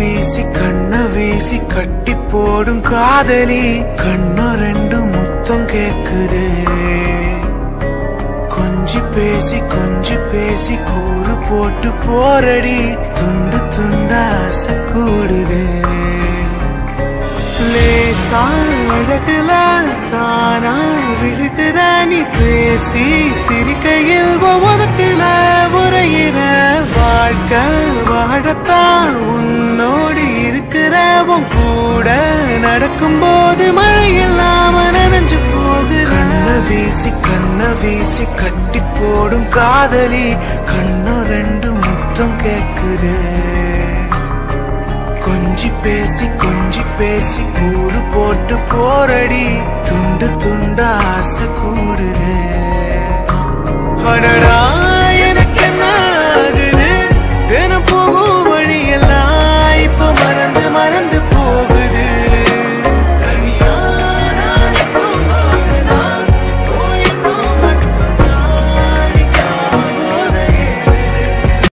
வீசி கண்ண வீசி கட்டி போடும் காதலி கண்ணு ரெண்டு முத்தம் கேக்குது கொஞ்சி பேசி கொஞ்சி பேசி கூறு போட்டு போரடி துண்டு துண்டா ஆசை கூடுது லேசா அழகுல தானா விழுகிற நீ பேசி சிரிக்கையில் ஒவ்வொருத்தில உரையிற வாழ்க்கை வாழத்தான் உன்னோடு இருக்கிற உன் கூட நடக்கும்போது மழை இல்லாம நனைஞ்சு போகுது கண்ண வீசி கண்ண வீசி கட்டி போடும் காதலி கண்ணு ரெண்டு முத்தம் கேக்குது கொஞ்சி பேசி கொஞ்சி பேசி கூறு போட்டு போரடி துண்டு துண்டு ஆசை கூடுது அடடா